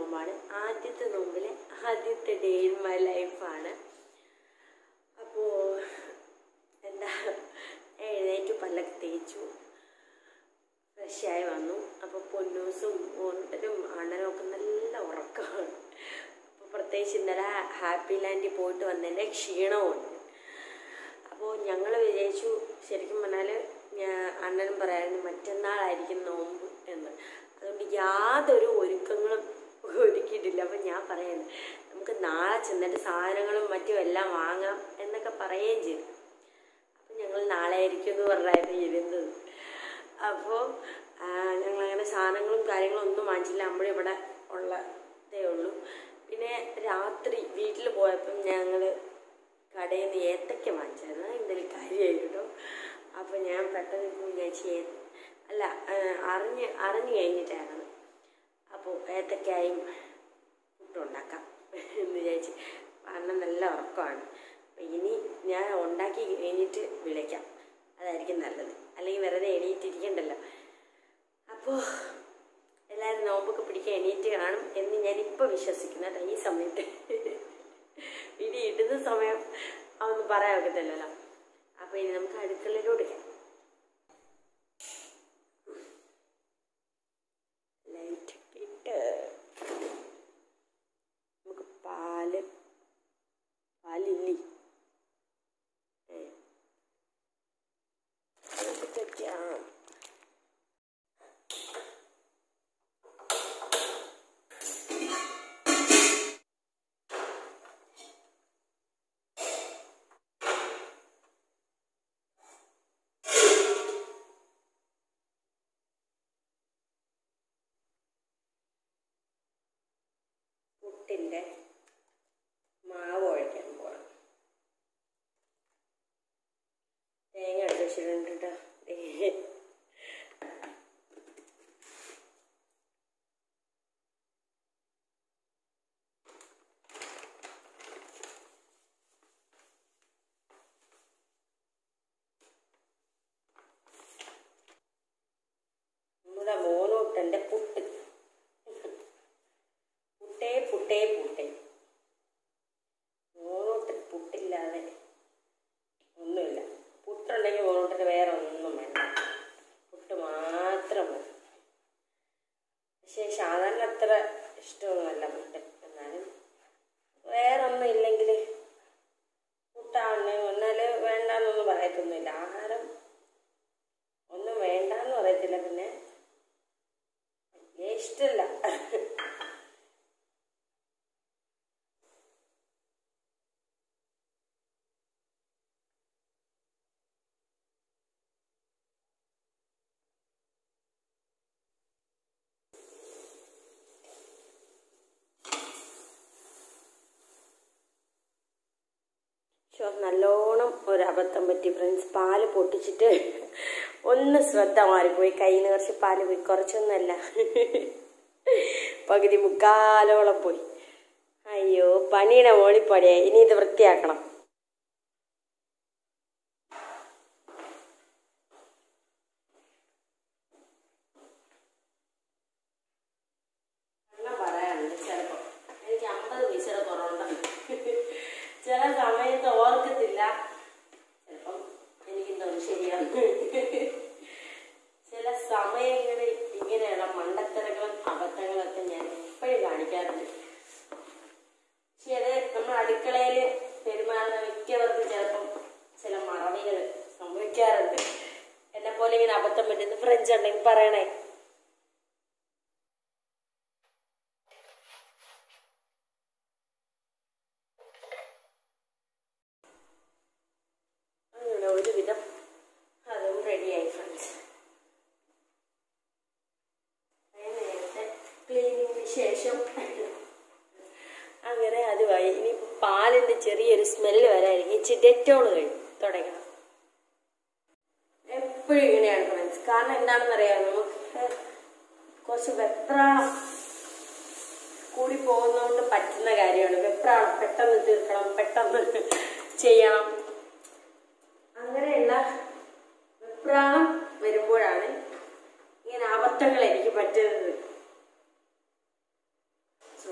നോമ്പാണ് ആദ്യത്തെ നോമ്പിലെ ആദ്യത്തെ ഡേ ഇൻ മൈ ലൈഫാണ് അപ്പോൾ എന്താ എഴുന്നേറ്റ് പല്ലൊക്കെ തേച്ചു ഫ്രഷായി വന്നു അപ്പോൾ പൊന്നൂസും ഓണ്ടനും അണ്ണനും ഒക്കെ നല്ല ഉറക്കമാണ് അപ്പോൾ പ്രത്യേകിച്ച് ഇന്നലെ ഹാപ്പി ലാൻഡിൽ പോയിട്ട് വന്നതിൻ്റെ ക്ഷീണമുണ്ട് അപ്പോൾ ഞങ്ങൾ വിചാരിച്ചു ശരിക്കും പറഞ്ഞാൽ ഞാൻ അണ്ണനും പറയാറുണ്ട് മറ്റന്നാളായിരിക്കും നോമ്പ് എന്ന് അതുകൊണ്ട് യാതൊരു ഒരുക്കങ്ങളും ഒരുക്കിയിട്ടില്ല അപ്പം ഞാൻ പറയുന്നത് നമുക്ക് നാളെ ചെന്നിട്ട് സാധനങ്ങളും മറ്റും എല്ലാം വാങ്ങാം എന്നൊക്കെ പറയുകയും ചെയ്തു അപ്പം ഞങ്ങൾ നാളെ ആയിരിക്കും എന്ന് പറഞ്ഞായിരുന്നു ഇരുന്നത് അപ്പോൾ ഞങ്ങളങ്ങനെ സാധനങ്ങളും കാര്യങ്ങളും ഒന്നും വാങ്ങിച്ചില്ല നമ്മുടെ ഇവിടെ ഉള്ളതേ ഉള്ളൂ പിന്നെ രാത്രി വീട്ടിൽ പോയപ്പം ഞങ്ങൾ കടയിൽ നിന്ന് ഏത്തക്ക വാങ്ങിച്ചായിരുന്നു എന്തെങ്കിലും കാര്യമായിട്ടോ അപ്പോൾ ഞാൻ പെട്ടെന്ന് ഇപ്പോൾ വിചാരിച്ച് ഏ- അല്ല ആ, അറിഞ്ഞ് അറിഞ്ഞു കഴിഞ്ഞിട്ടാണ് അപ്പോൾ ഏത്തക്കായും പുട്ടുണ്ടാക്കാം എന്ന് വിചാരിച്ച് കാരണം നല്ല ഉറക്കമാണ് അപ്പം ഇനി ഞാൻ ഉണ്ടാക്കി കഴിഞ്ഞിട്ട് വിളിക്കാം അതായിരിക്കും നല്ലത് അല്ലെങ്കിൽ വെറുതെ എണീറ്റിരിക്കണ്ടല്ലോ അപ്പോൾ എല്ലാവരും നോമ്പൊക്കെ പിടിക്കാൻ എണീറ്റ് കാണും എന്ന് ഞാൻ ഇപ്പോൾ വിശ്വസിക്കുന്നു കേട്ടോ ഈ സമയത്ത് ഇനി ഇടുന്ന സമയം അതൊന്നും പറയാൻ ഒക്കത്തില്ലല്ലോ അപ്പോൾ ഇനി നമുക്ക് അടുക്കളയിലോട്ട് കയറാം ലൈറ്റ് ഒക്കെ ഇട്ട് നമുക്ക് പാല് പാലില്ലി ഏ. അതൊക്കെ വെക്കാം പുട്ടിൻ്റെ മാവ് ഒഴിക്കാൻ പോകണം തേങ്ങ എടുത്ത് വെച്ചിട്ടുണ്ട് കേട്ടോ ദേ. നമ്മുടെ മോനോട്ടൻ്റെ പുട്ട് പുട്ടേ പുട്ടേ പുട്ടേ മോനോട്ടിൽ പുട്ടില്ലാതെ ഒന്നുമില്ല പുട്ടുണ്ടെങ്കിൽ മോനോട്ടിന് വേറെ ഒന്നും വേണ്ട പുട്ട് മാത്രം മതി പക്ഷേ സാധാരണ അത്ര ഇഷ്ടമൊന്നുമല്ല പുട്ട് എന്നാലും വേറെ ഒന്നും ഇല്ലെങ്കിൽ പുട്ടാണ് എന്നാൽ വേണ്ടാന്നൊന്നും പറയത്തൊന്നുമില്ല ആഹാരം ഒന്നും വേണ്ടാന്ന് പറയത്തില്ല പിന്നെ വലിയ ഇഷ്ടമില്ല ശോ, നല്ലോണം ഒരു അബദ്ധം പറ്റി ഫ്രണ്ട്സ് പാല് പൊട്ടിച്ചിട്ട് ഒന്ന് ശ്രദ്ധ മാറിപ്പോയി കയ്യിൽ നിന്ന് കുറച്ച് പാല് പോയി കുറച്ചൊന്നുമല്ല പകുതി മുക്കാലോളം പോയി അയ്യോ പണിയുടെ മോളിൽ പണിയായി ഇനി ഇത് വൃത്തിയാക്കണം കള്ളം പറയാനുണ്ട് ചിലപ്പോൾ എനിക്ക് അമ്പത് പൈസയുടെ കുറവുണ്ട് ചില സമയത്ത് ഓർക്കത്തില്ല ചിലപ്പം എനിക്ക് തോന്നും ശരിയാണ് ചില സമയങ്ങളിൽ ഇങ്ങനെയുള്ള മണ്ടത്തരങ്ങളും അബദ്ധങ്ങളൊക്കെ ഞാൻ എപ്പോഴും കാണിക്കാറുണ്ട് പക്ഷെ അത് നമ്മൾ അടുക്കളയിൽ പെരുമാറുന്ന മിക്കവർക്കും ചിലപ്പം ചില മറവികൾ സംഭവിക്കാറുണ്ട് എന്നെ പോലെ ഇങ്ങനെ അബദ്ധം പറ്റുന്ന ഫ്രഞ്ച് ഉണ്ടെങ്കിൽ പറയണേ അങ്ങനെ ഒരുവിധം അതും റെഡിയായി ഫ്രണ്ട്സ് നേരത്തെ ക്ലീനിങ്ങിന് ശേഷം അങ്ങനെ അതുമായി ഇനി പാലിൻ്റെ ചെറിയൊരു സ്മെല്ല് വരായിരിക്കും ഇച്ചിരി ഡെറ്റോൾ കഴിയും തുടങ്ങണം എപ്പോഴും ഇങ്ങനെയാണ് ഫ്രണ്ട്സ് കാരണം എന്താണെന്ന് അറിയാം നമുക്ക് കുറച്ച് വെപ്രാളം കൂടി പോകുന്നതുകൊണ്ട് പറ്റുന്ന കാര്യമാണ് വെപ്രാളം പെട്ടെന്ന് തീർക്കണം പെട്ടെന്ന് ചെയ്യണം അങ്ങനെയുള്ള വെപ്രാളം വരുമ്പോഴാണ് ഇങ്ങനെ അബദ്ധങ്ങൾ എനിക്ക് പറ്റുന്നത് സോ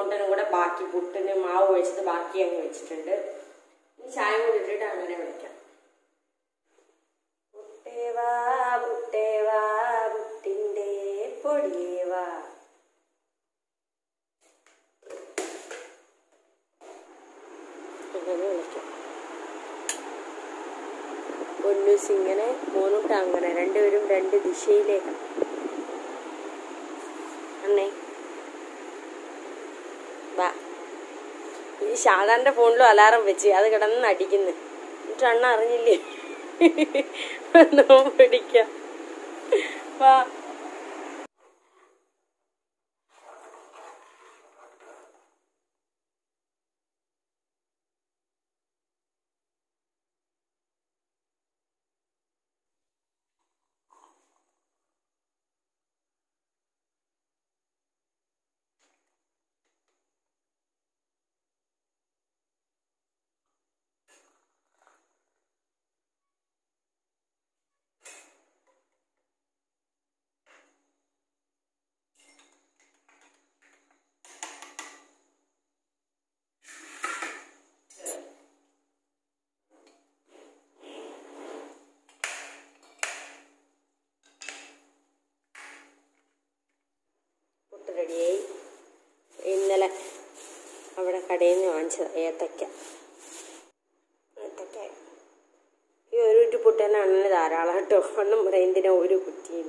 മോണ്ടനും കൂടെ ബാക്കി പുട്ടിന് മാവ് ഒഴിച്ചത് ബാക്കി അങ്ങ് വെച്ചിട്ടുണ്ട് ഇനി ചായ കൂടി ഇട്ടിട്ട് അങ്ങനെ വിളിക്കാം പുട്ടേവാ പുട്ടേവാ പുട്ടിൻ്റെ പൊടിയേവാ അങ്ങനെ വിളിക്കാം പൊന്നൂസ് ഇങ്ങനെ മൂന്നൂട്ട് അങ്ങനെ രണ്ടുപേരും രണ്ട് ദിശയിലേക്കാണ് അണ്ണേ വാ ഈ ഷാദാന്റെ ഫോണിലും അലാറം വെച്ച് അത് കിടന്ന് അടിക്കുന്നു എന്നിട്ട് അണ്ണ അറിഞ്ഞില്ലേ നോമ്പ് പിടിക്കാം വാ പുട്ട് റെഡിയായി ഇന്നലെ അവിടെ കടയിൽ നിന്ന് വാങ്ങിച്ചത് ഏത്തക്ക ഏത്തക്ക ഈ ഒരു കുറ്റി പുട്ട് തന്നെ അണ്ണന് ധാരാളം കേട്ടോ അണ്ണൻ പറയും എന്തിനാ ഒരു കുറ്റിയും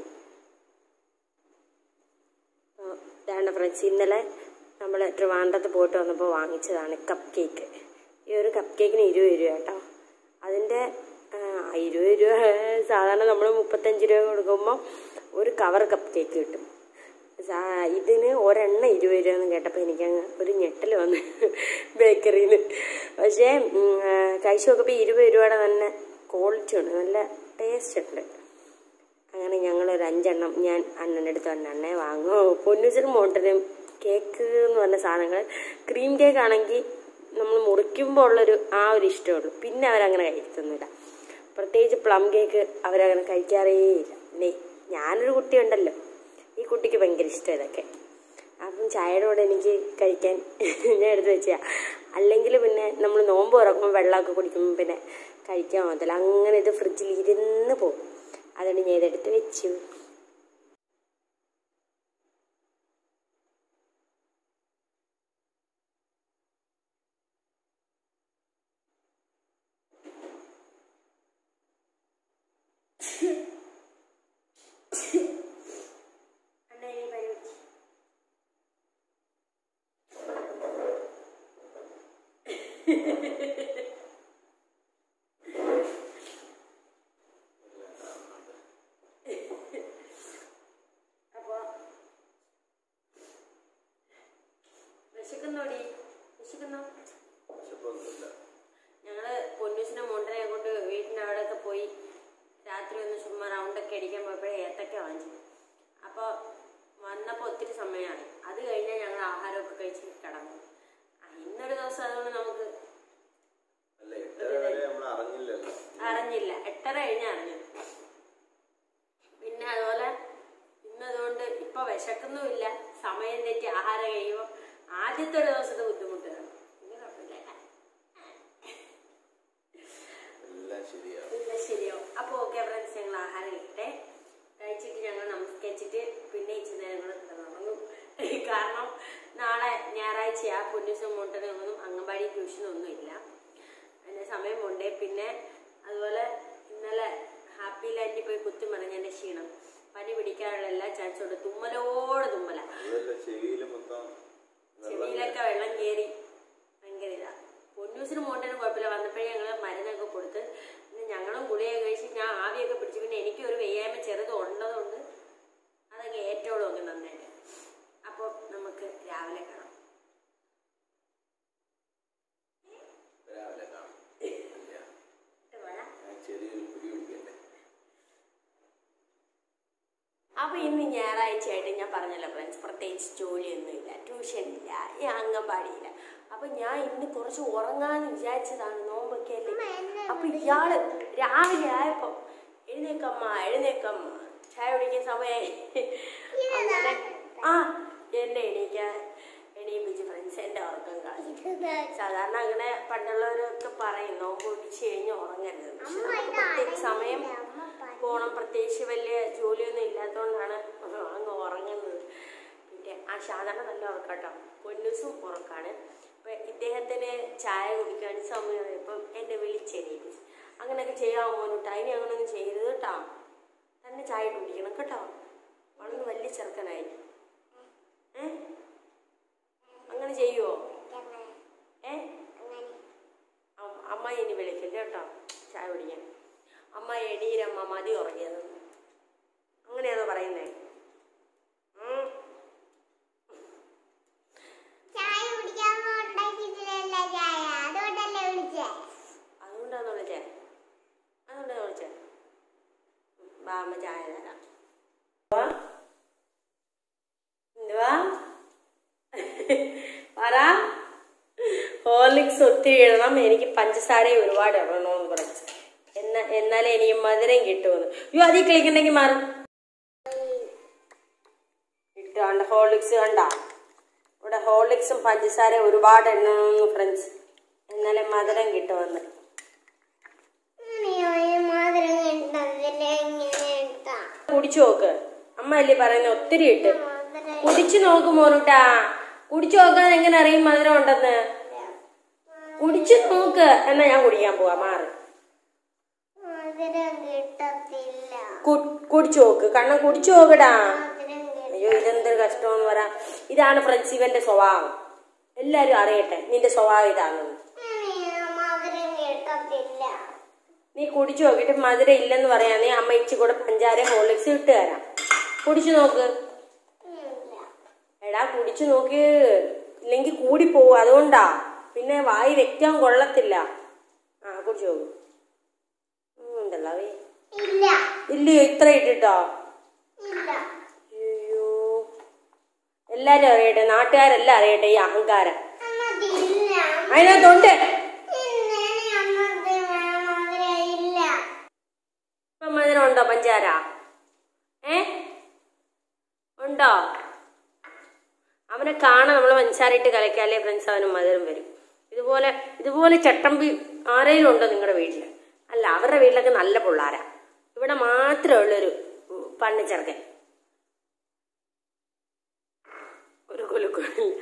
ഇതാണ് ഫ്രണ്ട്സ് ഇന്നലെ നമ്മൾ ട്രിവാൻഡ്രത്ത് പോയിട്ട് വന്നപ്പോൾ വാങ്ങിച്ചതാണ് കപ്പ് കേക്ക് ഈ ഒരു കപ്പ് കേക്കിന് ഇരുപത് രൂപ കേട്ടോ അതിൻ്റെ ആ, ഇരുപത് രൂപ സാധാരണ നമ്മൾ മുപ്പത്തഞ്ച് രൂപ കൊടുക്കുമ്പോൾ ഒരു കവർ കപ്പ് കേക്ക് കിട്ടും സാ- ഇതിന് ഒരെണ്ണ ഇരുപത് രൂപ എന്ന് കേട്ടപ്പോൾ എനിക്കങ്ങ് ഒരു ഞെട്ടൽ വന്നു ബേക്കറിയിൽ നിന്ന് പക്ഷേ ഉം, ആ, കഴിച്ച് നോക്കുമ്പോൾ ഇരുപത് രൂപയുടെ തന്നെ ക്വാളിറ്റി ഉണ്ട് നല്ല ടേസ്റ്റ് ഉണ്ട് അങ്ങനെ ഞങ്ങൾ ഒരു അഞ്ചെണ്ണം ഞാൻ അണ്ണൻ്റെ അടുത്ത് വന്ന അണ്ണേ വാങ്ങുമോ പൊന്നുചനും മോണ്ടനും കേക്ക് എന്ന് പറഞ്ഞ സാധനങ്ങൾ ക്രീം കേക്ക് ആണെങ്കിൽ നമ്മൾ മുറിക്കുമ്പോൾ ഉള്ളൊരു ആ ഒരു ഇഷ്ടമേ ഉള്ളൂ പിന്നെ അവരങ്ങനെ കഴിക്കുന്നില്ല പ്രത്യേകിച്ച് പ്ലം കേക്ക് അവരങ്ങനെ കഴിക്കാറേ ഇല്ല പിന്നെ ഞാനൊരു കുട്ടിയുണ്ടല്ലോ ഈ കുട്ടിക്ക് ഭയങ്കര ഇഷ്ടം ഇതൊക്കെ അപ്പം ചായയുടെ കൂടെ എനിക്ക് കഴിക്കാൻ ഞാൻ എടുത്ത് വെച്ചാ അല്ലെങ്കിൽ പിന്നെ നമ്മൾ നോമ്പ് തുറക്കുമ്പോൾ വെള്ളമൊക്കെ കുടിക്കുമ്പോൾ പിന്നെ കഴിക്കാൻ പോകത്തില്ല അങ്ങനെ ഇത് ഫ്രിഡ്ജിൽ ഇരുന്ന് പോകും അതുകൊണ്ട് ഞാൻ ഇതെടുത്ത് വെച്ചു അണ്ണാ ഇനി പനി പിടിച്ച്. അപ്പൊ വിശക്കുന്നോടി വിശക്കുന്നോ ഞങ്ങള് പൊന്നൂസിനെ മോണ്ടനെ കൊണ്ട് വീടിന്റെ അവിടെയൊക്കെ പോയി രാത്രി ഒന്ന് ചുമ്മാ റൗണ്ടൊക്കെ അടിക്കാൻ പോയപ്പോഴേ ഏത്തക്ക വാങ്ങിച്ചു അപ്പോൾ വന്നപ്പോൾ ഒത്തിരി സമയമായി അത് കഴിഞ്ഞാൽ ഞങ്ങൾ ആഹാരമൊക്കെ കഴിച്ച് കിടന്നു ആ, ഇന്നൊരു ദിവസം അതുകൊണ്ട് നമുക്ക് അല്ല എട്ടര വരെ നമ്മൾ അറിഞ്ഞില്ലല്ലോ അറിഞ്ഞില്ല എട്ടര കഴിഞ്ഞ് അറിഞ്ഞു പിന്നെ അതുപോലെ ഇന്നതുകൊണ്ട് ഇപ്പൊ വിശക്കുന്നുമില്ല സമയം തെറ്റി ആഹാരം കഴിയുമ്പോൾ ആദ്യത്തെ ഒരു ദിവസത്തെ ബുദ്ധിമുട്ടുകൾ പിന്നെ കുഴപ്പമില്ല എല്ലാം ശരിയാവും ഇല്ല ശരിയോ അപ്പോൾ ഓക്കെ ഫ്രണ്ട്സ് ഞങ്ങൾ ആഹാരം കഴിക്കട്ടെ കഴിച്ചിട്ട് ഞങ്ങൾ നമസ്കരിച്ചിട്ട് പിന്നെ ഇച്ചിരി നേരം കൂടെ കിടന്നുറങ്ങും കാരണം നാളെ ഞായറാഴ്ചയാ പൊന്നൂസം മോണ്ടനൊന്നും അംഗൻവാടി ട്യൂഷനൊന്നും ഇല്ല അതിൻ്റെ സമയം കൊണ്ടേ പിന്നെ അതുപോലെ ഇന്നലെ ഹാപ്പി ലാൻഡിൽ പോയി കുത്തി മറിഞ്ഞതിൻ്റെ ക്ഷീണം പനി പിടിക്കാനുള്ള എല്ലാ ചാൻസും ഉണ്ട് തുമ്മലോട് തുമ്മല അതല്ല ചെവിയിൽ മൊത്തം വെള്ളം ചെവിയിലൊക്കെ വെള്ളം കയറി ഭയങ്കര ഇതാ പൊന്നൂസിന് മോണ്ടനും കുഴപ്പമില്ല വന്നപ്പോഴേ ഞങ്ങൾ മരുന്നൊക്കെ കൊടുത്ത് പിന്നെ ഞങ്ങളും ഗുളിയൊക്കെ കഴിച്ച് ഞാൻ ആവിയൊക്കെ പിടിച്ചു പിന്നെ എനിക്ക് ഒരു വെയ്യായ്മ ചെറുത് ഉള്ളതുകൊണ്ട് അതൊക്കെ ഏറ്റവും ഒക്കെ നന്നായിട്ട് അപ്പോൾ നമുക്ക് രാവിലെ കാണാം രാവിലെ കാണും ഇല്ല. ഇട്ട് പോരാ. ഞാൻ ചെറിയൊരു കുടി പിടിക്കട്ടെ അപ്പോൾ ഇന്ന് ഞായറാഴ്ചയായിട്ട് ഞാൻ പറഞ്ഞല്ലോ ഫ്രണ്ട്സ് പ്രത്യേകിച്ച് ജോലിയൊന്നുമില്ല ട്യൂഷൻ ഇല്ല ഈ അംഗൻവാടിയില്ല അപ്പം ഞാൻ ഇന്ന് കുറച്ച് ഉറങ്ങാന്ന് വിചാരിച്ചതാണ് നോമ്പൊക്കെ അല്ലേ അപ്പം ഇയാള് രാവിലെ ആയപ്പോൾ എഴുന്നേക്കമ്മ എഴുന്നേക്കമ്മ ചായ കുടിക്കാൻ സമയമായി അങ്ങനെ ആ എന്നെ എണീക്കാൻ എണീപ്പിച്ച് ഫ്രണ്ട്സ് എൻ്റെ ഉറക്കം കളഞ്ഞു സാധാരണ അങ്ങനെ പണ്ടുള്ളവരൊക്കെ പറയും നോമ്പ് പിടിച്ച് കഴിഞ്ഞ് ഉറങ്ങരുത് പക്ഷെ നമുക്ക് പ്രത്യേക സമയം പോണം പ്രത്യേകിച്ച് വലിയ ജോലിയൊന്നും ഇല്ലാത്തതുകൊണ്ടാണ് അങ്ങ് ഉറങ്ങുന്നത് പിന്നെ ആ സാധാരണ നല്ല ഉറക്കാട്ടോ പൊന്നൂസും ഉറക്കാണ് അപ്പൊ ഇദ്ദേഹത്തിന് ചായ കുടിക്കാൻ സമയം ഇപ്പം എന്നെ വിളിച്ചെണീപ്പിച്ചു അങ്ങനെയൊക്കെ ചെയ്യാമോ മോനോട്ട് അതിനെ അങ്ങനെയൊന്നും ചെയ്യരുത് കേട്ടോ തന്നെ ചായ ഇട്ട് കുടിക്കണം കേട്ടോ വളർന്ന് വലിയ ചെറുക്കനായി ഏ അങ്ങനെ ചെയ്യുവോ ഏ അം- അമ്മ ഇനി വിളിക്കല്ലേ കേട്ടോ ചായ കുടിക്കാൻ അമ്മ എണീരമ്മ മതി ഉറങ്ങിയത് അങ്ങനെയാണോ പറയുന്നേ ഉം. ചായ കുടിക്കാമോ ഉണ്ടാക്കിയിട്ടില്ലല്ലോ ചായ അതുകൊണ്ടല്ലേ വിളിച്ചേ അതുകൊണ്ടാന്ന് വിളിച്ചേ അതുകൊണ്ടാണ് വിളിച്ചേ ഉം, വാ അമ്മ ചായ തരാം വാ. എന്തുവാ പറ ഹോർലിക്സ് ഒത്തിരി ഇടണം എനിക്ക് പഞ്ചസാരയും ഒരുപാട് ഇടണമെന്ന് പറഞ്ഞു എന്നാ എന്നാലേ എനിക്ക് മധുരം കിട്ടുമെന്ന് അയ്യോ അതീ കളിക്കണ്ടെങ്കിൽ മാറും ഇട്ട് കണ്ട ഹോർലിക്സ് കണ്ട ഇവിടെ ഹോർലിക്സും പഞ്ചസാരയും ഒരുപാട് എണ്ണണമെന്ന് ഫ്രണ്ട്സ് എന്നാലേ മധുരം കിട്ടുമെന്ന് മാതരം കണ്ടതില്ല ഇങ്ങനെ ഇട്ടാ കുടിച്ചു നോക്ക് അമ്മ അല്ലേ പറയുന്നത് ഒത്തിരി ഇട്ട് കുടിച്ചു നോക്ക് മോനുട്ടാ കുടിച്ചു നോക്കാൻ എങ്ങനെ അറിയും മധുരം ഉണ്ടെന്ന് കുടിച്ചു നോക്ക് എന്നാ ഞാൻ കുടിക്കാൻ പോവാ മാറ് മാതരം കിട്ടത്തില്ല കു- കുടിച്ചു നോക്ക് കണ്ണം കുടിച്ചു നോക്കടാ മാതരം അയ്യോ ഇതെന്തൊരു കഷ്ടമെന്ന് പറ ഇതാണ് ഫ്രണ്ട്സ് ഇവന്റെ സ്വഭാവം എല്ലാരും അറിയട്ടെ നിന്റെ സ്വഭാവം ഇതാണെന്ന് മാതരം കിട്ടത്തില്ല നീ കുടിച്ചു നോക്കിയിട്ട് മധുരം ഇല്ലെന്ന് പറയാന്നേ അമ്മ ഇച്ചി കൂടെ പഞ്ചാര ഹോർലിക്സ് ഇട്ട് തരാം കുടിച്ചു നോക്ക് ഇല്ല. എടാ കുടിച്ചു നോക്ക് ഇല്ലെങ്കിൽ കൂടി പോവും അതുകൊണ്ടാ പിന്നെ വായി വെക്കാൻ കൊള്ളത്തില്ല ആ കുടിച്ചു നോക്ക് ഉം, എന്തല്ലാവേ ഇല്ല ഇല്ലയോ ഇത്ര ഇട്ടിട്ടോ ഇല്ല അയ്യോ എല്ലാരും അറിയട്ടെ നാട്ടുകാരെല്ലാം അറിയട്ടെ ഈ അഹങ്കാരം അമ്മതില്ല അതിനകത്തുണ്ട് ഇന്നലെ അമ്മത് മാതരം ഇല്ല ഇപ്പം മധുരം ഉണ്ടോ പഞ്ചാര ഏ ഉണ്ടോ അവനെ കാണാൻ നമ്മൾ പഞ്ചസാരയിട്ട് കലക്കാലേ ഫ്രണ്ട്സ് അവന് മധുരം വരും ഇതുപോലെ ഇതുപോലെ ചട്ടമ്പി ആരെങ്കിലും ഉണ്ടോ നിങ്ങളുടെ വീട്ടിൽ അല്ല അവരുടെ വീട്ടിലൊക്കെ നല്ല പിള്ളാരാ ഇവിടെ മാത്രമേ ഉള്ളൊരു ഉം, പണ്ണ് ചെറുക്കൻ ഒരു കുലുക്കുമില്ല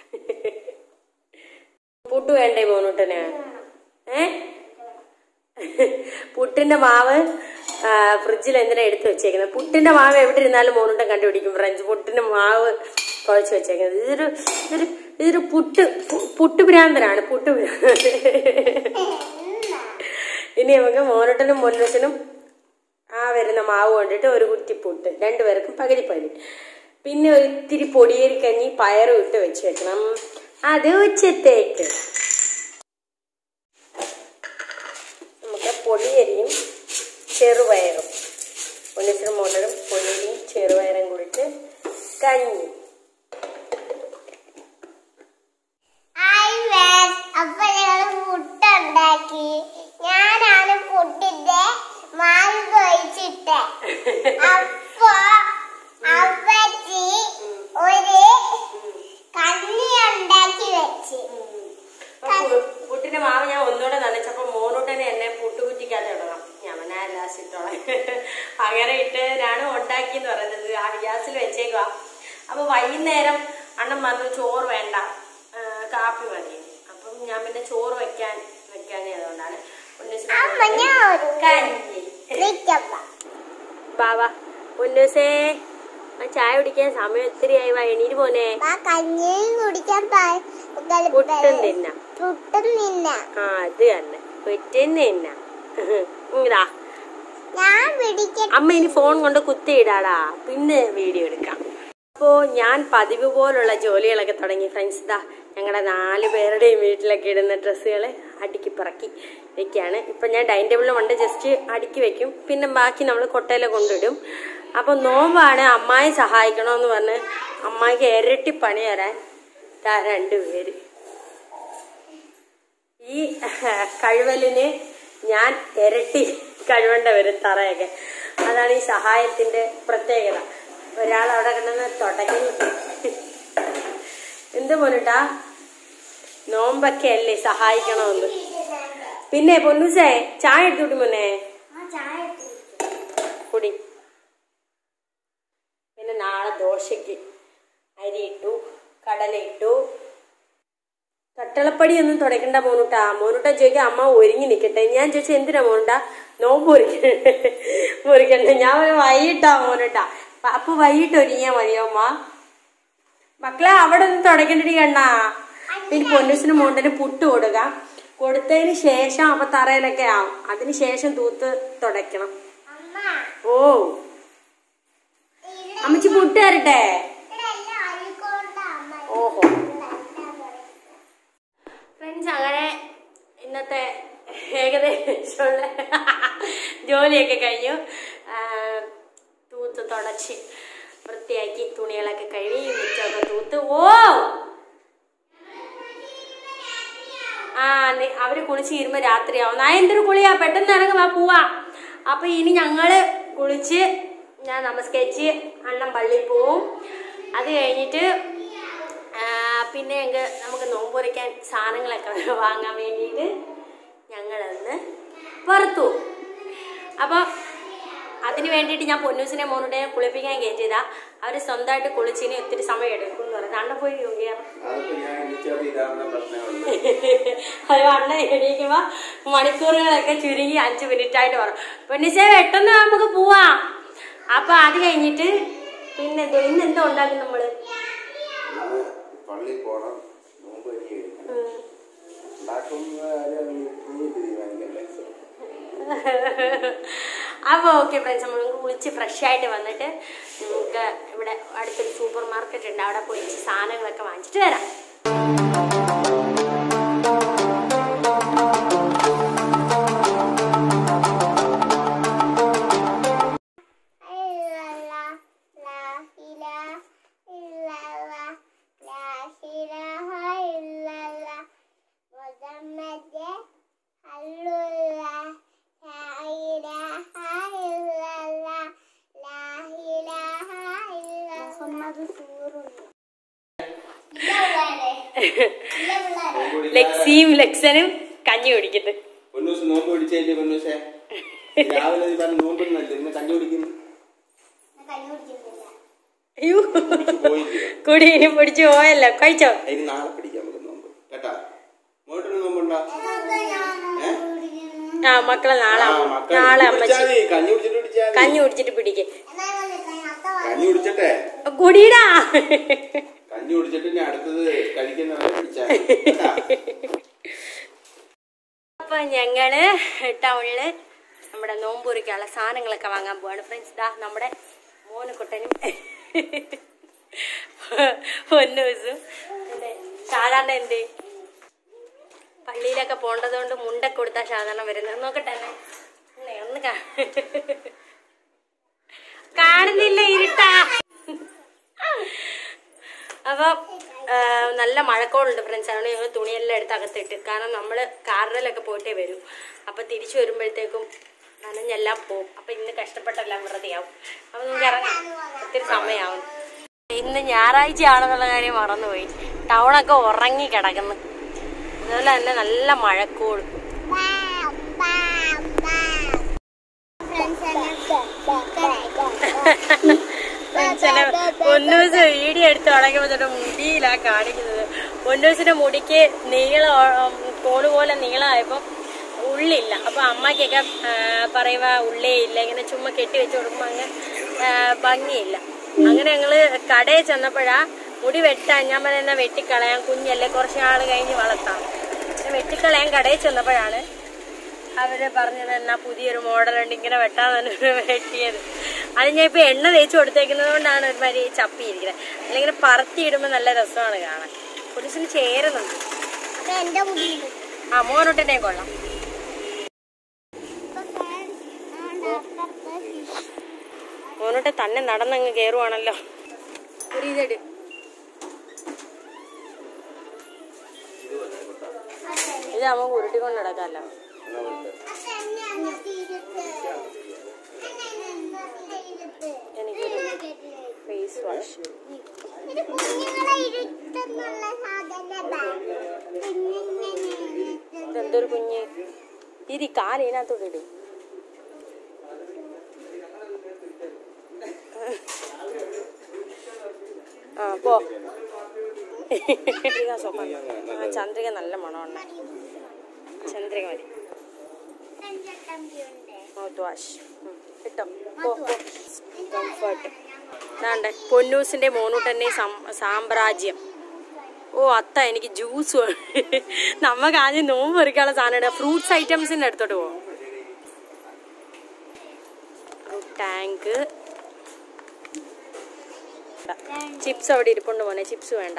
പുട്ട് വേണ്ടേ മോനൂട്ടന് ഏ പുട്ടിന്റെ മാവ് ആ, ഫ്രിഡ്ജിൽ എന്തിനാ എടുത്തു വെച്ചേക്കുന്നത് പുട്ടിന്റെ മാവ് എവിടെ ഇരുന്നാലും മോനൂട്ടൻ കണ്ടുപിടിക്കും ഫ്രണ്ട്സ് പുട്ടിന്റെ മാവ് കുഴച്ച് വെച്ചേക്കുന്നത് ഇതൊരു ഇതൊരു ഇതൊരു പുട്ട് പു- പുട്ട് ഭ്രാന്തനാണ് പുട്ട് ഭ്രാന്തൻ ഇനി നമുക്ക് മോനൂട്ടനും മുന്നൂട്ടനും ആ വരുന്ന മാവ് കൊണ്ടിട്ട് ഒരു കുറ്റി പുട്ട് രണ്ടുപേർക്കും പകുതി പകുതി പിന്നെ ഒരു ഇത്തിരി പൊടിയേരി കഞ്ഞി പയറും ഇട്ട് വെച്ച് വെക്കണം അത് ഉച്ചത്തേക്ക് നമുക്ക് പൊടിയരിയും ചെറുപയറും ഉണ്ണിച്ചിരി മുളകും പൊടിയരിയും ചെറുപയറും കൂടിയിട്ട് കഞ്ഞി ഹായ് മാം അപ്പൊ ഞങ്ങൾ പുട്ടുണ്ടാക്കി ഞാനാണ് പുട്ടിന്റെ മാവ് കൊഴിച്ചിട്ട് അപ്പൊ അപ്പച്ചി ഒരു കണ്ണി ഉണ്ടാക്കി വെച്ച് അപ്പൊ പു- പുട്ടിന്റെ മാവ് ഞാൻ ഒന്നുകൂടെ നനച്ചപ്പോ മോനൂട്ടനെ എന്നെ പുട്ടുകുറ്റിക്കാതെ ഇടണം ഞാൻ ആ ലാസ്റ്റ് ഇട്ടോളാം അങ്ങനെ ഇട്ടതിനാണ് ഉണ്ടാക്കിയെന്ന് പറയുന്നത് ആ ഗ്യാസിൽ വെച്ചേക്കുക അപ്പൊ വൈകുന്നേരം അണ്ണൻ പറഞ്ഞു ചോറ് വേണ്ട ആ, കാപ്പി മതി അപ്പം ഞാൻ പിന്നെ ചോറ് വെക്കാൻ വെക്കാനേ അതുകൊണ്ടാണ് ഉന്നസിന് അമ്മ ഞാൻ ഒരു കഞ്ഞി വിളിക്കപ്പ ബാബാ ഉന്നസേ ആ ചായ കുടിക്കാൻ സമയം ഒത്തിരിയായി വാ എണീര് പോനെ ആ കഞ്ഞിയും കുടിക്കാൻ പ- പുട്ടും തിന്ന പുട്ടും നിന്ന ആ അത് തന്നെ പുറ്റും തിന്ന ഇതാ ഞാൻ പിടിക്ക അമ്മ ഇനി ഫോൺ കൊണ്ട് കുത്തിയിടാടാ പിന്നെ വീഡിയോ എടുക്കാം അപ്പോ ഞാൻ പതിവ് പോലുള്ള ജോലികളൊക്കെ തുടങ്ങി ഫ്രണ്ട്സ് ഇതാ ഞങ്ങളുടെ നാല് പേരുടെയും വീട്ടിലൊക്കെ ഇടുന്ന ഡ്രസ്സുകൾ അടുക്കി പറക്കി വെക്കുകയാണ് ഇപ്പം ഞാൻ ഡൈനിങ് ടേബിളിൽ കൊണ്ട് ജസ്റ്റ് അടുക്കി വെക്കും പിന്നെ ബാക്കി നമ്മൾ കൊട്ടയിൽ കൊണ്ടിടും അപ്പൊ നോമ്പാണ് അമ്മായി സഹായിക്കണമെന്ന് പറഞ്ഞ് അമ്മായിക്ക് ഇരട്ടി പണി തരാൻ ദാ രണ്ടുപേര് ഈ കഴിവലിന് ഞാൻ ഇരട്ടി കഴിവേണ്ട വരും തറയൊക്കെ അതാണ് ഈ സഹായത്തിന്റെ പ്രത്യേകത ഒരാൾ അവിടെ കിടന്ന് തുടങ്ങി എന്ത് മോനുട്ടാ നോമ്പൊക്കെ അല്ലേ സഹായിക്കണമെന്ന് പിന്നെ പൊന്നൂസേ ചായ എടുത്തുകൂട്ടി മോനെ കുടി പിന്നെ നാളെ ദോശയ്ക്ക് അരി ഇട്ടു കടല ഇട്ടു തട്ടളപ്പടി ഒന്നും തുടയ്ക്കണ്ട മോനുട്ടാ മോനുട്ടാ ചോദിക്കാൻ അമ്മ ഒരുങ്ങി നിൽക്കട്ടെ ഞാൻ ചോദിച്ചാൽ എന്തിനാ മോനുട്ടാ നോമ്പ് മുറിക്ക മുറിക്കണ്ട ഞാൻ ഒരു വൈകിട്ടാ മോനുട്ടാ അപ്പൊ വൈകിട്ട് ഒരുങ്ങിയാ മതിയോ അമ്മ മക്കളെ അവിടെ ഒന്നും തുടയ്ക്കണ്ടി കണ്ണാ പിന്നെ പൊന്നൂസിന് മോണ്ടന് പുട്ട് കൊടുക്ക കൊടുത്തതിന് ശേഷം അപ്പൊ തറയിലൊക്കെ ആവും അതിന് ശേഷം തൂത്ത് തുടയ്ക്കണം ഓ അമ്മച്ചി പുട്ട് തരട്ടെ ഓഹോ ഫ്രണ്ട്സ് അങ്ങനെ ഇന്നത്തെ ഏകദേശമുള്ള ജോലിയൊക്കെ കഴിഞ്ഞു ആ, തൂത്ത് തുടച്ച് വൃത്തിയാക്കി തുണികളൊക്കെ കഴുകി മുറ്റമൊക്കെ തൂത്ത് ഓ ആ നി- അവര് കുളിച്ച് ഇരുമ്പോ രാത്രിയാവും നാ എന്തൊരു കുളിയാ പെട്ടെന്ന് ഇറങ്ങും വാ പോവാ അപ്പൊ ഇനി ഞങ്ങള് കുളിച്ച് ഞാൻ നമസ്കരിച്ച് അണ്ണൻ പള്ളിയിൽ പോവും അത് കഴിഞ്ഞിട്ട് ആ, പിന്നെ ഞങ്ങൾ നമുക്ക് നോമ്പൊരിക്കാൻ സാധനങ്ങളൊക്കെ വാങ്ങാൻ വേണ്ടിയിട്ട് ഞങ്ങളന്ന് പുറത്തു പോകും അപ്പോൾ അതിന് വേണ്ടിയിട്ട് ഞാൻ പൊന്നൂസിനെ മോനുടെ കുളിപ്പിക്കാൻ കയറ്റിയതാ അവർ സ്വന്തമായിട്ട് കുളിച്ചിന് ഒത്തിരി സമയം എടുക്കും എന്ന് പറഞ്ഞു അണ്ണ പോയി യോഗിയാണ് അതിപ്പോ ഞാൻ എണീച്ചാൽ ഇതാവുന്ന പ്രശ്നമുള്ളൂ അത് അണ്ണ എണീക്കുമ്പോ മണിക്കൂറുകളൊക്കെ ചുരുങ്ങി അഞ്ച് മിനിറ്റ് ആയിട്ട് പറഞ്ഞു പൊന്നിസേ പെട്ടെന്ന് നമുക്ക് പോവാം അപ്പൊ അത് കഴിഞ്ഞിട്ട് പിന്നെന്തോ ഇന്ന് എന്തോ ഉണ്ടാക്കും നമ്മള് ഇന്ന് പള്ളിയിൽ പോണം നോമ്പ് അരി കഴിക്കണം ഉണ്ടാക്കുന്ന കാര്യം നീ തീരുമാനിക്കല്ലേ അപ്പോൾ ഓക്കെ ഫ്രണ്ട്സ് നമ്മൾ കുളിച്ച് ഫ്രഷ് ആയിട്ട് വന്നിട്ട് നമുക്ക് ഇവിടെ അടുത്തൊരു സൂപ്പർ മാർക്കറ്റ് ഉണ്ട് അവിടെ പോയി ഇച്ചിരി സാധനങ്ങളൊക്കെ വാങ്ങിച്ചിട്ട് വരാം ലെക്സിയും ലെക്സനും കഞ്ഞി കുടിക്കുന്നു പൊന്നൂസ് നോമ്പ് പിടിച്ചല്ലേ പൊന്നൂസേ രാവിലെ നീ പറഞ്ഞ നോമ്പെന്നല്ലേ ഇന്ന് കഞ്ഞി കുടിക്കുന്നു അയ്യോ പോയില്ലേ കുടി പിടിച്ചു പോയല്ലോ കഴിച്ചോ അതിന് നാളെ പിടിക്കാം നമുക്ക് നോമ്പ് കേട്ടാ മോട്ടൊരു നോമ്പുണ്ടോ ഏ? ആ മക്കളെ നാളെ ആ, അമ്മ- മക്കളെ നാളെ പിടിച്ചാ അമ്മച്ചി മതി, കഞ്ഞി കുടിച്ചിട്ട് പിടിച്ചാ മതി. കഞ്ഞി കുടിച്ചിട്ട് പിടിക്ക് കഞ്ഞി കുടിച്ചിട്ടെ കുടിയിടാ കഞ്ഞി കുടിച്ചിട്ട് ഇനി അടുത്തത് കഴിക്കുന്നവരെ പിടിച്ചാ മതി. കേട്ടാ? അപ്പൊ ഞങ്ങള് ടൗണില് നമ്മുടെ നോമ്പൂരിക്കുള്ള സാധനങ്ങളൊക്കെ വാങ്ങാൻ പോവാണ് ഫ്രണ്ട്സ് ദാ നമ്മുടെ മോനുകുട്ടനും പൊന്നൂസും പിന്നെ സാധാരണ എന്ത് പള്ളിയിലൊക്കെ പോണ്ടത് കൊണ്ട് മുണ്ടൊക്കെ കൊടുത്താ സാധാരണ വരുന്നത് നോക്കട്ടെ എന്നെ. ഇന്നെ ഒന്ന് കാ- കാണുന്നില്ല ഇരുട്ടാ അപ്പൊ ആ, നല്ല മഴക്കോളുണ്ട് ഫ്രണ്ട്സ് അതുകൊണ്ട് ഞങ്ങൾ തുണിയെല്ലാം എടുത്ത് അകത്തിട്ട് കാരണം നമ്മൾ കാറിലൊക്കെ പോയിട്ടേ വരും അപ്പൊ തിരിച്ചു വരുമ്പോഴത്തേക്കും നനഞ്ഞെല്ലാം പോകും അപ്പൊ ഇന്ന് കഷ്ടപ്പെട്ടെല്ലാം വെറുതെയാവും അപ്പൊ നമുക്ക് ഇറങ്ങാം ഒത്തിരി സമയമാവും ഇന്ന് ഞായറാഴ്ച ആണെന്നുള്ള കാര്യം മറന്നുപോയി ടൗണൊക്കെ ഉറങ്ങി കിടക്കുന്നു അതുപോലെ തന്നെ നല്ല മഴക്കോൾ ചില പൊന്നൂസ് വീഡിയോ എടുത്ത് തുടങ്ങിയപ്പോ തൊട്ട് മുടിയിലാ കാണിക്കുന്നത് പൊന്നൂസിന്റെ മുടിക്ക് നീളം കോല് പോലെ നീളമായപ്പോ ഉള്ളില്ല അപ്പൊ അമ്മയ്ക്കൊക്കെ ആ, പറയുക ഉള്ളേ ഇല്ല ഇങ്ങനെ ചുമ്മാ കെട്ടി വെച്ച് കൊടുക്കുമ്പോ അങ്ങ് ആ, ഭംഗിയില്ല അങ്ങനെ ഞങ്ങള് കടയിൽ ചെന്നപ്പോഴാ മുടി വെട്ടാൻ ഞാൻ പറയുന്ന വെട്ടിക്കളയാൻ കുഞ്ഞല്ലേ കുറച്ച് നാൾ കഴിഞ്ഞ് വളർത്താം അങ്ങനെ വെട്ടിക്കളയാൻ കടയിൽ ചെന്നപ്പോഴാണ് അവര് പറഞ്ഞത് എന്നാ പുതിയൊരു മോഡൽ ഉണ്ട് ഇങ്ങനെ വെട്ടാൻ തന്നെ വെട്ടിയത് അത് ഞാൻ ഇപ്പൊ എണ്ണ തേച്ച് കൊടുത്തേക്കുന്നത് കൊണ്ടാണ് ഒരുമാതിരി ചപ്പിയിരിക്കുന്നത് അല്ലെങ്കിൽ ഇങ്ങനെ പറത്തി ഇടുമ്പോൾ നല്ല രസമാണ് കാണാൻ കുരിശിന് ചേരുന്നുണ്ട് എന്റെ മുടി ആ മോനൊട്ടിനെ കൊള്ളാം മോനോട്ട് തന്നെ നടന്നങ്ങ് കേറുവാണല്ലോ ഒരു ഇതെട് ഇത് അവൻ ഉരുട്ടിക്കൊണ്ട് നടക്കാമല്ലോ എനിക്കൊരു ഫേസ് വാഷ് ഇത് കുഞ്ഞുങ്ങളെ ഇരുത്തുന്നുള്ള സാധനമാ. കുഞ്ഞിങ്ങനെ ഇരുത്തുന്ന- ഇതെന്തൊരു കുഞ്ഞ് ഇരി കാല് ഇതിനകത്തോട്ട് ഇടും ആ പോ ചന്ദ്രിക സോപ്പ ആ ചന്ദ്രിക നല്ല മണമാണ് ചന്ദ്രിക മതി ചെഞ്ചട്ടമ്പിയുണ്ട്. മൗത്ത് വാഷ് കിട്ടോ പോ കംഫർട്ട് ഇതാണ്ട് പൊന്നൂസിന്റെ മോനൂട്ടന്റെ സം- സാമ്രാജ്യം ഓ അത്ത എനിക്ക് ജ്യൂസ് നമുക്ക് ആദ്യം നോമ്പ് പറിക്കാനുള്ള സാധനം ഫ്രൂട്ട്സ് ഐറ്റംസിന്റെ അടുത്തോട്ട് പോവാം ടാങ്ക് ചിപ്സ് അവിടെ ഇരിപ്പുണ്ട് മോനെ ചിപ്സ് വേണ്ട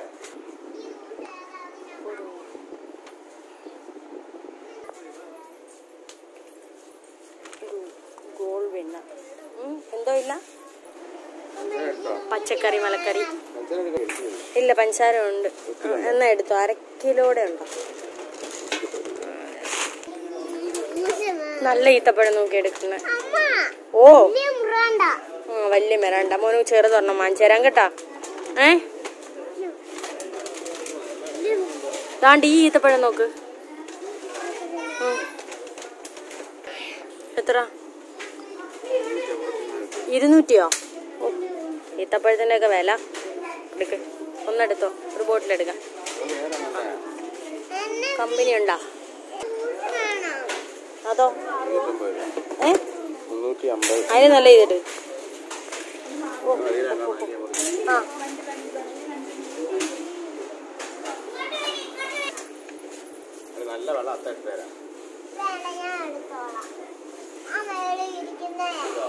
ഗോൾ വെണ്ണ ഉം, എന്തോ ഇല്ല പച്ചക്കറി മലക്കറി ഇല്ല പഞ്ചസാര ഉണ്ട് ആ, എന്നാ എടുത്തു അര കിലോടെ ഉണ്ടോ നല്ല ഈത്തപ്പഴം നോക്കി എടുക്കുന്നത് അമ്മ ഓ വലിയ മുറാണ്ട ആ വലിയ മിറണ്ട മോന് ചെറുതൊരെണ്ണം വാങ്ങിച്ചു തരാം കേട്ടാ ഏ ദാണ്ട് ഈ ഈത്തപ്പഴം നോക്ക് ഉം. എത്ര ഇരുന്നൂറ്റിയോ ഓ ഈത്തപ്പഴത്തിൻ്റെ ഒക്കെ വില എടുക്ക് ഒന്നെടുത്തോ ഒരു ബോട്ടിലെടുക്കാം എന്നെ കമ്പനി ഉണ്ടാ കാണാം അതോ ഏ മുന്നൂറ്റി അമ്പത് അതിന് നല്ല ചെയ്തിട്ട് ആ നല്ല വെള്ളം അത്ത എടുത്ത് തരാം വേണ്ട ഞാൻ എടുത്തോളാം ആ മേളിൽ ഇരിക്കുന്ന അല്ല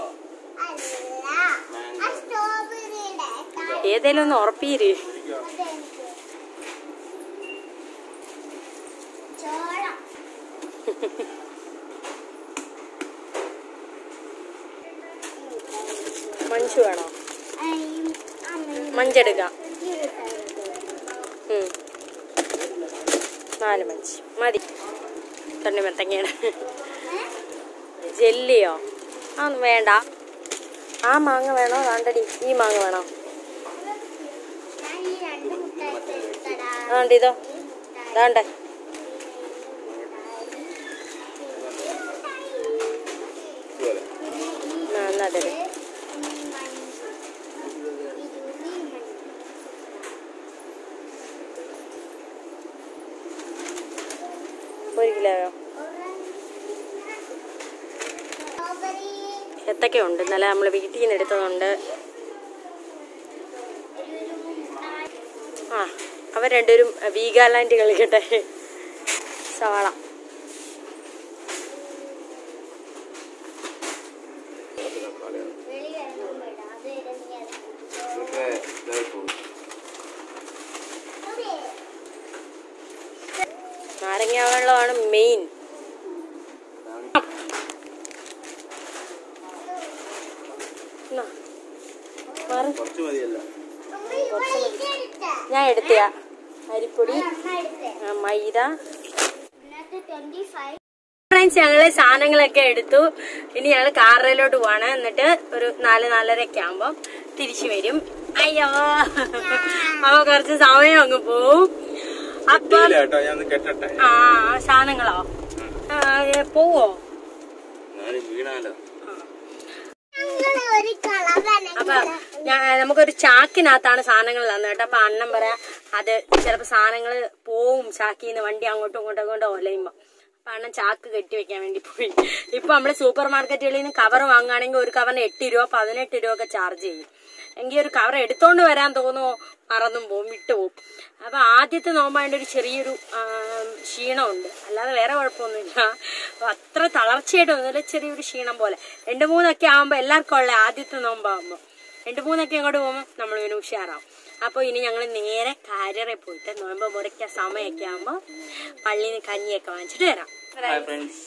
ആ സ്ട്രോബെറിയുടെ ഏതേലും ഒന്ന് ഉറപ്പീര് അതെനിക്ക് ചോളം മഞ്ചു വേണോ അയ്യും അമ്മയും മഞ്ചെടുക്കാം ഈ വിട്ടത്. ഉം. നാല് മഞ്ച് മതി തണ്ണിമത്തങ്ങയുടെ ജെല്ലിയോ ആ വേണ്ട ആ മാങ്ങ വേണോ വേണ്ടടി ഈ മാങ്ങ വേണോ ഞാൻ ഈ രണ്ട് മുട്ടായി തരാം അതുകൊണ്ട് ഇതോ വേണ്ടേ ഇതുപോലെ ആ എന്നാ അതെ ഒരു കിലോയോ എത്തൊക്കെ ഉണ്ട് ഇന്നലെ നമ്മൾ വീട്ടിൽ നിന്ന് എടുത്തതുണ്ട് ആ അവർ രണ്ടുപേരും വീഗാലാൻഡ് കളിക്കട്ടെ സവാള ഇതൊക്കെ ഇതായി പോകും നാരങ്ങ വെള്ളമാണ് മെയിൻ എന്നാ, മാറ്. കുറച്ച് മതിയല്ലോ ഞാൻ എടുത്തയാ അരിപ്പൊടി ആ, മൈദ ട്വന്റി ഫൈവ് ഫ്രണ്ട്സ് ഞങ്ങള് സാധനങ്ങളൊക്കെ എടുത്തു ഇനി ഞങ്ങള് കാറിലോട്ട് പോവാണ് എന്നിട്ട് ഒരു നാല് നാലരയൊക്കെ ആകുമ്പം തിരിച്ചു വരും അയ്യോ അപ്പൊ കുറച്ച് സമയം അങ്ങ് പോവും അപ്പം ഇല്ല കേട്ടോ ഞാൻ ഒന്ന് കെട്ടട്ടെ ആ സാധനങ്ങളോ ആ, ഏ, പോവോ ഞാൻ വീണാലോ ഞങ്ങള് ഒരു അപ്പൊ കളവന ഞാൻ നമുക്കൊരു ചാക്കിനകത്താണ് സാധനങ്ങൾ തന്നത് കേട്ടോ അപ്പൊ അണ്ണൻ പറയാ അത് ചിലപ്പോ സാധനങ്ങൾ പോവും ചാക്കിന്ന് വണ്ടി അങ്ങോട്ടും ഇങ്ങോട്ടും ഇങ്ങോട്ടും ഒലയുമ്പോ അപ്പൊ അണ്ണൻ ചാക്ക് കെട്ടി വെക്കാൻ വേണ്ടി പോയി ഇപ്പൊ നമ്മള് സൂപ്പർ മാർക്കറ്റുകളിൽ നിന്ന് കവർ വാങ്ങുകയാണെങ്കിൽ ഒരു കവറിന് എട്ട് രൂപ പതിനെട്ട് രൂപ ഒക്കെ ചാർജ് ചെയ്യും എങ്കിൽ ഒരു കവർ എടുത്തോണ്ട് വരാൻ തോന്നുമോ മറന്നും പോവും വിട്ടുപോകും അപ്പൊ ആദ്യത്തെ നോമ്പായതുകൊണ്ട് ഒരു ചെറിയൊരു ആ, ക്ഷീണമുണ്ട് അല്ലാതെ വേറെ കുഴപ്പമൊന്നുമില്ല അപ്പൊ അത്ര തളർച്ചയായിട്ട് ഒന്നുമില്ല ചെറിയൊരു ക്ഷീണം പോലെ രണ്ട് മൂന്നൊക്കെ ആകുമ്പോൾ എല്ലാവർക്കും ഉള്ള ആദ്യത്തെ നോമ്പാകുമ്പോൾ രണ്ട് മൂന്നൊക്കെ അങ്ങോട്ട് പോകുമ്പോൾ നമ്മൾ ഇവന് ഉഷാറാവും അപ്പോൾ ഇനി ഞങ്ങൾ നേരെ കാരറെ പോയിട്ട് നോമ്പ് മുറിക്കാൻ സമയമൊക്കെ ആകുമ്പോൾ പള്ളിയിൽ നിന്ന് കഞ്ഞിയൊക്കെ വാങ്ങിച്ചിട്ട് വരാം ഹായ് ഫ്രണ്ട്സ്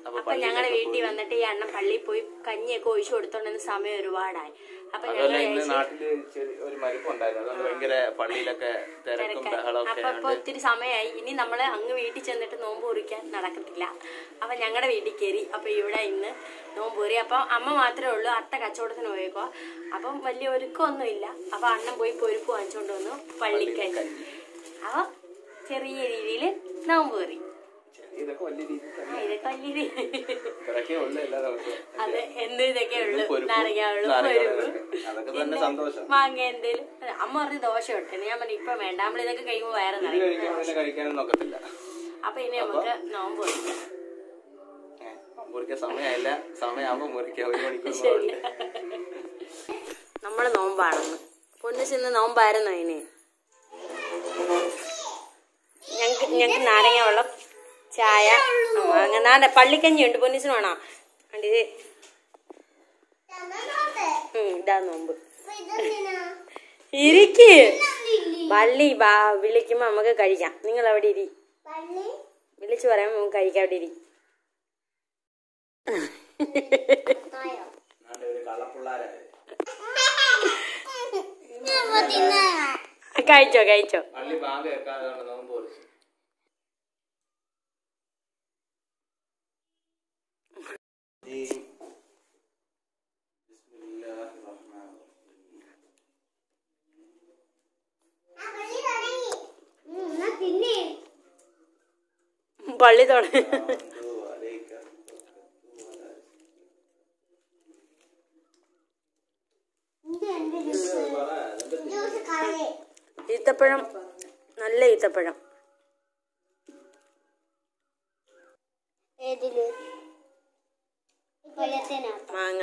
അപ്പൊ അപ്പൊ ഞങ്ങളുടെ വീട്ടിൽ വന്നിട്ട് ഈ അണ്ണൻ പള്ളിയിൽ പോയി കഞ്ഞിയൊക്കെ ഒഴിച്ചു കൊടുത്തോണ്ടെന്ന് സമയം ഒരുപാടായി അപ്പൊ ഞങ്ങൾ അതുപോലെ ഇന്ന് നാട്ടില് ചെറിയ ഒരു മരിപ്പുണ്ടായിരുന്നു അതുകൊണ്ട് ഭയങ്കര പള്ളിയിലൊക്കെ തിരക്കും ബഹളമൊക്കെ അപ്പൊ ഇപ്പൊ ആയതുകൊണ്ട് ഒത്തിരി സമയമായി ഇനി നമ്മള് അങ്ങ് വീട്ടിൽ ചെന്നിട്ട് നോമ്പ് കുറിക്കാൻ നടക്കത്തില്ല അപ്പൊ ഞങ്ങളുടെ വീട്ടിൽ കയറി അപ്പൊ ഇവിടെ ഇന്ന് നോമ്പ് കുറി അപ്പൊ അമ്മ മാത്രമേ ഉള്ളൂ അത്ത കച്ചവടത്തിന് പോയേക്കോ അപ്പം വലിയ ഒരുക്കമൊന്നും ഇല്ല അപ്പൊ അണ്ണൻ പോയി പൊരുപ്പ് വാങ്ങിച്ചോണ്ട് വന്നു പള്ളിക്കഞ്ഞി അപ്പൊ ചെറിയ രീതിയിൽ നോമ്പ് കറി ഇതൊക്കെ വലിയ രീതിയിൽ ആ ഇതൊക്കെ വലിയ രീതി ഇത്രയൊക്കെ ഉള്ളു എല്ലാ ദിവസവും അതെ എന്ത് ഇതൊക്കെ ഉള്ളു പൊരിപ്പും, നാരങ്ങ ഉള്ളു നാരങ്ങ പൊരിപ്പ് വെള്ളം. അതൊക്കെ തന്നെ സന്തോഷം. മാങ്ങ എന്തേലും അതെ, അമ്മ പറഞ്ഞ് ദോശ ഇട്ടെ ഞാൻ പറഞ്ഞു ഇപ്പൊ വേണ്ട നമ്മൾ ഇതൊക്കെ കഴിയുമ്പോ വയറ് ഇത് നിറയും കഴിക്കാൻ പിന്നെ കഴിക്കാനും നോക്കത്തില്ല അപ്പൊ ഇനി നമുക്ക് നോമ്പ് കുറിക്കാം ഏഹ് മുറിക്കാൻ സമയമായില്ല സമയമാകുമ്പോ മുറിക്കാം ഒരു മണിക്കൂർ ശരി മുതലുണ്ട്. നമ്മള് നോമ്പാണെന്ന് പൊന്നിച്ചിന്ന് നോമ്പായിരുന്നു അതിന് ഞങ്ങക്ക് ഞങ്ങക്ക് നാരങ്ങ വെള്ളം ചായ അങ്ങനെ നാടെ പള്ളിക്കഞ്ഞി ഉണ്ട് പൊന്നിച്ചിന് വേണോ കണ്ടിത് ഉം, ഇതാ നോമ്പ് ഇരിക്ക് പള്ളി ബാ വിളിക്കുമ്പോ നമുക്ക് കഴിക്കാം നിങ്ങൾ അവിടെ ഇരി പള്ളി വിളിച്ചു പറയാം നമുക്ക് കഴിക്കാം അവിടെ ഇരി തായോ നാട്ടിൽ ഒരു കള്ളപ്പിള്ളാരായി. കഴിച്ചോ കഴിച്ചോ പള്ളി ബാങ്ക് കേൾക്കാതെ കൊണ്ട് നോമ്പ് പൊളിച്ചു പിന്നെ പള്ളി തുടങ്ങി ഇത് എന്റെ ജ്യൂസ് ജ്യൂസ് കളയേ ഈത്തപ്പഴം നല്ല ഈത്തപ്പഴം ഏതില് കൊല്ലത്തിനകത്ത് മാങ്ങ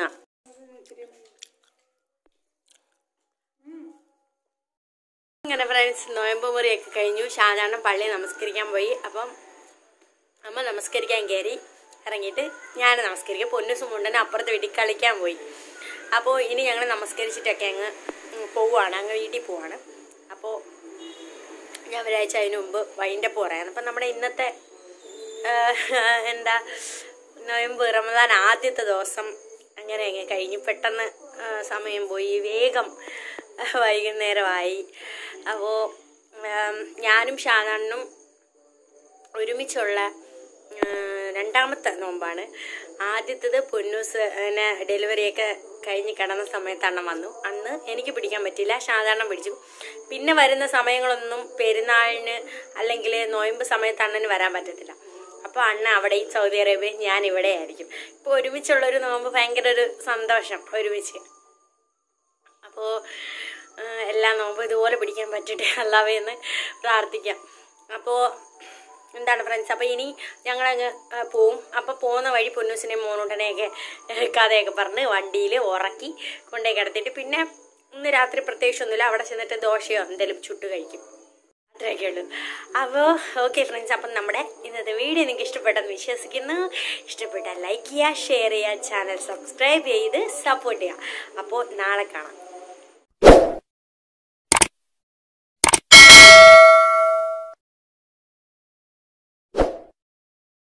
അങ്ങനെ ഫ്രണ്ട്സ് നോയമ്പ് മുറിയൊക്കെ കഴിഞ്ഞു ഷാജാണ്ണം പള്ളി നമസ്കരിക്കാൻ പോയി അപ്പം അമ്മ നമസ്കരിക്കാൻ കയറി ഇറങ്ങിയിട്ട് ഞാൻ നമസ്കരിക്കുക പൊന്നുസും മുണ്ടനെ അപ്പുറത്തെ വീട്ടിൽ കളിക്കാൻ പോയി അപ്പോൾ ഇനി ഞങ്ങൾ നമസ്കരിച്ചിട്ടൊക്കെ അങ്ങ് ഉം, പോവുകയാണ് അങ്ങ് വീട്ടിൽ പോവാണ് അപ്പോൾ ഞാൻ ഒരാഴ്ച അതിന് മുമ്പ് വൈൻഡപ്പ് പറയാൻ അപ്പം നമ്മുടെ ഇന്നത്തെ ആഹ്, എന്താ നോയമ്പ് റമദാൻ ആദ്യത്തെ ദിവസം അങ്ങനെ അങ്ങ് കഴിഞ്ഞു പെട്ടെന്ന് ആ, സമയം പോയി വേഗം വൈകുന്നേരമായി അപ്പോൾ ഞാനും ഷാദാണ്ണും ഒരുമിച്ചുള്ള ആ, രണ്ടാമത്തെ നോമ്പാണ് ആദ്യത്തേത് പൊന്നൂസ് പിന്നെ ഡെലിവറിയൊക്കെ കഴിഞ്ഞ് കിടന്ന സമയത്ത് അണ്ണൻ വന്നു അന്ന് എനിക്ക് പിടിക്കാൻ പറ്റില്ല സാധാരണ പിടിച്ചു പിന്നെ വരുന്ന സമയങ്ങളൊന്നും പെരുന്നാളിന് അല്ലെങ്കിൽ നോയമ്പ് സമയത്ത് അണ്ണന് വരാൻ പറ്റത്തില്ല അപ്പോൾ അണ്ണ അവിടെ ഈ സൗദി അറേബ്യ ഞാൻ ഇവിടെ ആയിരിക്കും ഇപ്പോൾ ഒരുമിച്ചുള്ളൊരു നോമ്പ് ഭയങ്കര ഒരു സന്തോഷം ഒരുമിച്ച് അപ്പോൾ എല്ലാ നോമ്പും ഇതുപോലെ പിടിക്കാൻ പറ്റട്ടെ അല്ലാവെന്ന് പ്രാർത്ഥിക്കാം അപ്പോൾ എന്താണ് ഫ്രണ്ട്സ് അപ്പോൾ ഇനി ഞങ്ങളങ്ങ് ആ, പോവും അപ്പോൾ പോകുന്ന വഴി പൊന്നൂസിനെയും മോനൂട്ടനെയൊക്കെ ഏഹ്, കഥയൊക്കെ പറഞ്ഞ് വണ്ടിയിൽ ഉറക്കി കൊണ്ടേ കിടത്തിയിട്ട് പിന്നെ ഇന്ന് രാത്രി പ്രത്യേകിച്ചൊന്നുമില്ല അവിടെ ചെന്നിട്ട് ദോശയോ എന്തെങ്കിലും ചുട്ട് കഴിക്കും അത്രയൊക്കെ ഉള്ളൂ അപ്പോൾ ഓക്കെ ഫ്രണ്ട്സ് അപ്പം നമ്മുടെ ഇന്നത്തെ വീഡിയോ നിങ്ങൾക്ക് ഇഷ്ടപ്പെട്ടെന്ന് വിശ്വസിക്കുന്നു ഇഷ്ടപ്പെട്ടാൽ ലൈക്ക് ചെയ്യുക ഷെയർ ചെയ്യുക ചാനൽ സബ്സ്ക്രൈബ് ചെയ്ത് സപ്പോർട്ട് ചെയ്യുക അപ്പോൾ നാളെ കാണാം